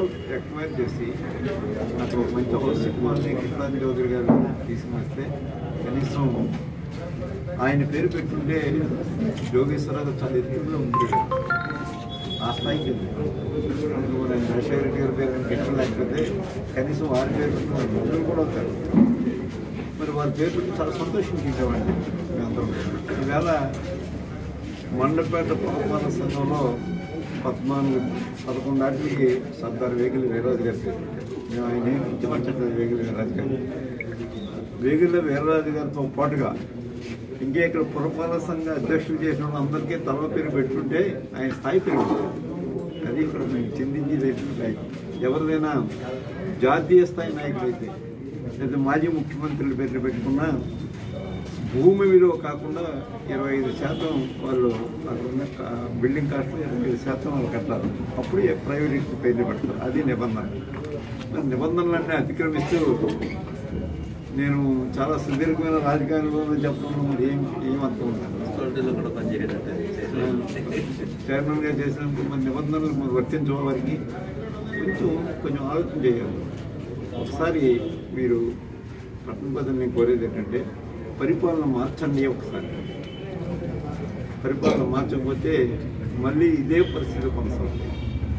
Acquire చేసి నాకు ఒక మంచి హౌసింగ్ కాలనీ కృష్ణాంజలి చౌదరి గారు తీసుకువస్తే కనీసం ఆయన పేరు పెట్టుంటే యోగేశ్వరరావు చాలా ఎత్తులో ఉంది ఆ స్థాయికి ఉంది అందుకు నేను రాజశేఖర రెడ్డి గారి పేరు పెట్టడం లేకపోతే కనీసం వారి పేరు పెట్టిన మందులు కూడా అవుతారు మరి వారి పేరు పెట్టి చాలా సంతోషించేవాడిని మేమందరం ఈవేళ మండపేట పురపాలక సంఘంలో పద్నాలుగు పదకొండు నాటికి సర్దార్ వేగిలి వీరరాజు గారి పేరు పెట్టారు మేము ఆయన ఇష్టపడలేదు వేగిలి వీరరాజు గారు వేగిళ్ళ వీరరాజు గారితో పాటుగా ఇంకే ఇక్కడ పురపాలక సంఘ అధ్యక్షులు చేసిన వాళ్ళందరికీ తల పేరు పెట్టుకుంటే ఆయన స్థాయి పెరుగుతుంది అది ఇక్కడ మేము చిందించేది స్థాయి ఎవరిదైనా జాతీయ స్థాయి నాయకులు అయితే లేదా మాజీ ముఖ్యమంత్రుల పేర్లు పెట్టుకున్నా భూమి విలువ కాకుండా ఇరవై ఐదు శాతం వాళ్ళు అక్కడున్న కా- బిల్డింగ్ కాస్ట్ ఇరవై ఐదు శాతం వాళ్ళు కట్టాలి అప్పుడు ప్రైవేట్ పేర్లు పెడతారు అది నిబంధన మరి నిబంధనలన్నీ అతిక్రమిస్తూ నేను చాలా సుదీర్ఘమైన రాజకీయాల్లో చెప్పడం మరి ఏం ఏం అర్థం ఉంటుంది మున్సిపాలిటీలో కూడా పనిచేయడంటే చైర్మన్గా చేసినప్పుడు మన నిబంధనలు మనం వర్తించే వారికి కొంచెం కొంచెం ఆలోచన చేయాలి ఒకసారి మీరు పట్టణ ప్రజలు నేను కోరేది ఏంటంటే పరిపాలన మార్చండి ఒకసారి పరిపాలన మార్చకపోతే మళ్ళీ ఇదే పరిస్థితి కొనసాగుతుంది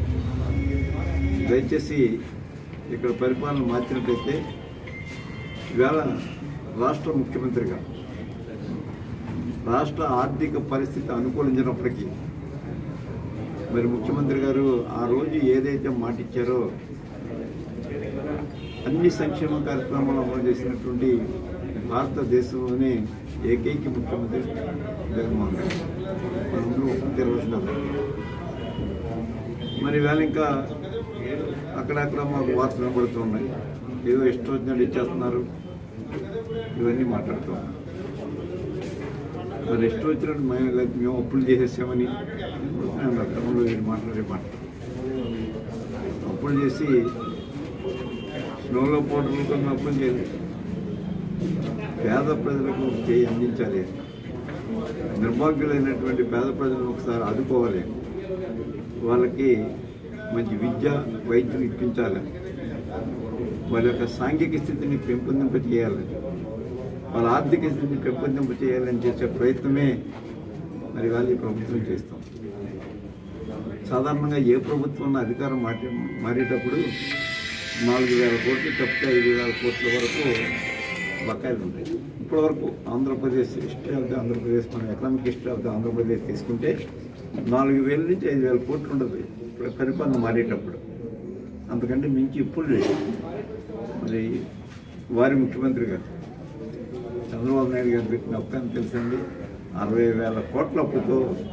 దయచేసి ఇక్కడ పరిపాలన మార్చినట్లయితే ఇవాళ రాష్ట్ర ముఖ్యమంత్రిగా రాష్ట్ర ఆర్థిక పరిస్థితి అనుకూలించినప్పటికీ మరి ముఖ్యమంత్రి గారు ఆ రోజు ఏదైతే మాట ఇచ్చారో అన్ని సంక్షేమ కార్యక్రమాలు అమలు చేసినటువంటి భారతదేశంలోనే ఏకైక ముఖ్యమంత్రి జగన్మోహన్ రెడ్డి మనందరూ ఒప్పు తెరవలసినారు మరి వేళ ఇంకా అక్కడక్కడ మాకు వార్తలు వినబడుతున్నాయి ఏదో ఇష్టం వచ్చినట్టు ఇచ్చేస్తున్నారు ఇవన్నీ మాట్లాడుతున్నాం మరి ఇష్టం వచ్చినట్టు మేము లేదు, మేము అప్పులు చేసేసామని క్రమంలో వీళ్ళు మాట్లాడే మాట అప్పులు చేసి స్నోలో పౌడర్లు కొన్ని అప్పులు చేయలేదు పేద ప్రజలకు చేయి అందించాలి నిర్భాగ్యులైనటువంటి పేద ప్రజలను ఒకసారి ఆదుకోవాలి వాళ్ళకి మంచి విద్య వైద్యం ఇప్పించాలి వాళ్ళ యొక్క సాంఘిక స్థితిని పెంపొందింప చేయాలి వాళ్ళ ఆర్థిక స్థితిని పెంపొందింప చేయాలని చేసే ప్రయత్నమే మరి వాళ్ళు ఈ ప్రభుత్వం చేస్తాం సాధారణంగా ఏ ప్రభుత్వం ఉన్న అధికారం మారి మారేటప్పుడు నాలుగు వేల కోట్లు తప్పితే ఐదు వేల కోట్ల వరకు బకాయిలు ఉంటాయి ఇప్పటి వరకు Andhra Pradesh history of the Andhra Pradesh మన economic history of the Andhra Pradesh తీసుకుంటే నాలుగు వేల నుంచి ఐదు వేల కోట్లు ఉండదు ఇప్పుడు పరిపాలన మారేటప్పుడు అంతకంటే మించి ఇప్పుడు లేదు మరి వారి ముఖ్యమంత్రి గారు చంద్రబాబు నాయుడు గారు పెట్టిన అప్పు ఎంత తెలుసండి అరవై వేల కోట్ల అప్పుతో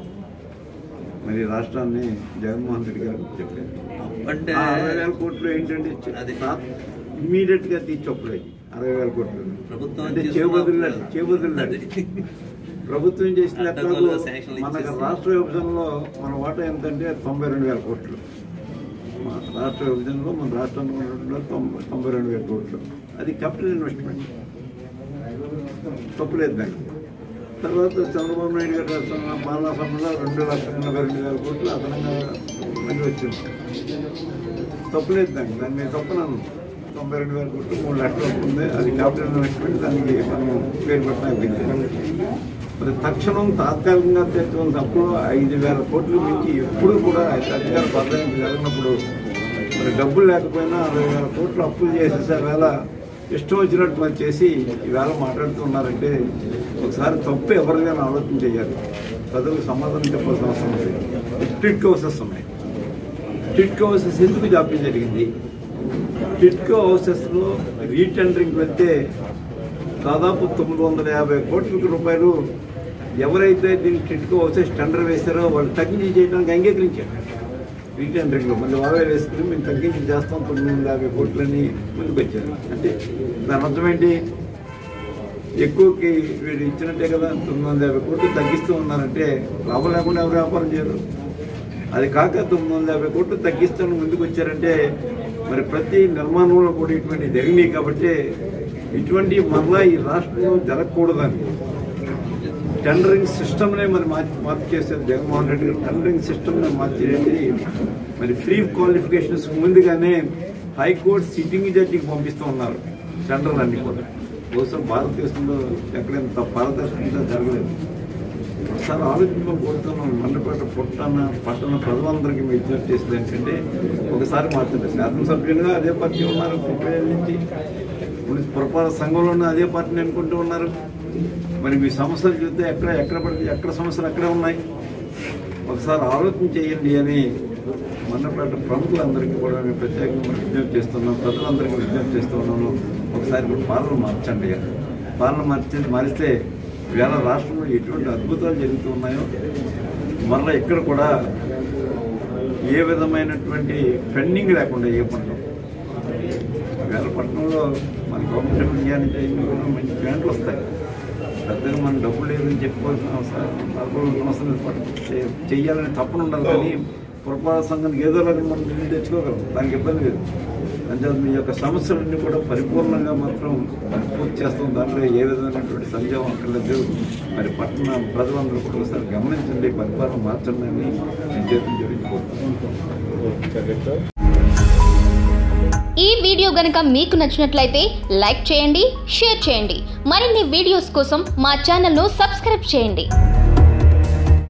మరి రాష్ట్రాన్ని జగన్మోహన్ రెడ్డి గారు చెప్పారు అంటే ఆ అరవై వేల కోట్లు ఏంటంటే అది ఇమ్మీడియట్ గా తీర్చి అప్పుడే అరవై వేల కోట్లు ప్రభుత్వం అంటే తీసుకున్న చేబదులు అప్పులు. చేబదులు అది. ప్రభుత్వం చేసిన లెక్కలకు అడ్డగోలుగా శాంక్షన్లు మనకు ఇచ్చేసి. రాష్ట్ర విభజనలో మన వాటా ఎంతంటే తొంభై రెండు వేల కోట్లు మన రాష్ట్ర విభజనలో మన రాష్ట్రంలో తొంభై తొంభై రెండు వేల కోట్లు అది క్యాపిటల్ ఇన్వెస్ట్మెంట్ తప్పులేదు దానికి తర్వాత చంద్రబాబు నాయుడు గారు రాస్తున్న పాలనా సమయంలో రెండు లక్షల ఎనభై రెండు వేల కోట్లు అదనంగా మళ్ళీ వచ్చింది తప్పులేదు దానికి దాన్ని నేను తప్పున్నాను తొంభై రెండు వేల కోట్లు మూడు లక్షలు అవుతుంది అది క్యాపిటల్ ఇన్వెస్ట్మెంట్ దానికి మనం పేరు పెట్టడానికి మరి తక్షణం తాత్కాలికంగా తెచ్చుకున్న అప్పుడు ఐదు వేల కోట్లు మించి ఎప్పుడు కూడా అధికార పద్ధతి జరిగినప్పుడు మరి డబ్బులు లేకపోయినా అరవై వేల కోట్లు అప్పులు చేసేసే వేళ ఇష్టం వచ్చినట్టు మరి చేసి ఈవేళ మాట్లాడుతున్నారంటే ఒకసారి తప్పు ఎవరికైనా ఆలోచన చేయాలి ప్రజలకు సమాధానం చెప్పాల్సిన అవసరం ఉంది టిట్ హౌసెస్ ఉన్నాయి టిట్కో హౌసెస్ ఎందుకు జాప్యం జరిగింది టిట్కో హౌసెస్లో రీటెండరింగ్ వెళ్తే దాదాపు తొమ్మిది వందల యాభై కోట్ల రూపాయలు ఎవరైతే దీనికి టిట్కో హౌసెస్ టెండర్ వేశారో వాళ్ళు తగ్గించి చేయడానికి అంగీకరించారు రీటెండరింగ్లో మళ్ళీ వాళ్ళే వేసుకుని మేము తగ్గించి చేస్తాం తొమ్మిది వందల యాభై కోట్లని ముందుకు వచ్చారు అంటే దాని అర్థం ఏంటి ఎక్కువకి వీడు ఇచ్చినట్టే కదా తొమ్మిది వందల యాభై కోట్లు తగ్గిస్తూ ఉన్నారంటే లాభం లేకుండా ఎవరు వ్యాపారం చేయరు అది కాక తొమ్మిది వందల యాభై కోట్లు తగ్గిస్తాను ముందుకు వచ్చారంటే మరి ప్రతి నిర్మాణంలో కూడా ఇటువంటి జరిగినాయి కాబట్టి ఇటువంటి మరలా ఈ రాష్ట్రంలో జరగకూడదని టెండరింగ్ సిస్టమ్నే మరి మార్చి మార్పు చేశారు జగన్మోహన్ రెడ్డి గారు టెండరింగ్ సిస్టమ్నే మార్చేది మరి ఫ్రీ క్వాలిఫికేషన్స్ ముందుగానే హైకోర్టు సిట్టింగ్ జడ్జికి పంపిస్తూ ఉన్నారు సెంట్రల్ అన్ని కూడా బహుశా భారతదేశంలో ఎక్కడైనా పారదర్శకంగా జరగలేదు ఒకసారి ఆలోచించడం కోరుతున్నాం మండపేట పుట్టన పట్టణ ప్రజలందరికీ మేము విజ్ఞప్తి చేసేది ఏంటంటే ఒకసారి మార్చండి శాసనసభ్యులుగా అదే పార్టీ ఉన్నారు ముప్పై ఏళ్ళ నుంచి ఇప్పుడు పురపాలక సంఘంలోనే అదే పార్టీని అనుకుంటూ ఉన్నారు మరి మీ సమస్యలు చూస్తే ఎక్కడ ఎక్కడ పడితే ఎక్కడ సమస్యలు ఎక్కడే ఉన్నాయి ఒకసారి ఆలోచన చేయండి అని మండపేట ప్రముఖులందరికీ కూడా మేము ప్రత్యేకంగా విజ్ఞప్తి చేస్తున్నాం ప్రజలందరికీ విజ్ఞప్తి చేస్తున్నాను ఒకసారి కూడా పాలన మార్చండి అని పాలన మార్చి మారిస్తే వేళ రాష్ట్రంలో ఎటువంటి అద్భుతాలు జరుగుతూ ఉన్నాయో మళ్ళీ ఇక్కడ కూడా ఏ విధమైనటువంటి పెండింగ్ లేకుండా ఏ పనులు వేల పట్టణంలో మన గవర్నమెంట్ ఆఫ్ ఇండియా నుంచి అయిన మంచి గ్రాంట్లు వస్తాయి పెద్దగా మనం డబ్బులు లేదని చెప్పుకోవాల్సిన అవసరం అనుకోవాల్సిన అవసరం లేదు. పట్టు చే- చెయ్యాలని తప్పని ఉండాలి కానీ పురపాలక సంఘానికి ఏదో రకంగా మనం నిధులు తెచ్చుకోగలం దానికి ఇబ్బంది లేదు అంతే మీ యొక్క సమస్యలన్నీ కూడా పరిపూర్ణంగా మాత్రం పూర్తి చేస్తాం దాంట్లో ఏ విధమైనటువంటి సందేహం అక్కర్లేదు మరి పట్టణ ప్రజలందరూ కూడా ఒకసారి గమనించండి పరిపాలన మార్చండి అని నేను చేతులు జోడించుకోవచ్చు ఈ వీడియో గనక మీకు నచ్చినట్లయితే లైక్ చేయండి షేర్ చేయండి మరిన్ని వీడియోస్ కోసం మా ఛానల్ను సబ్స్క్రైబ్ చేయండి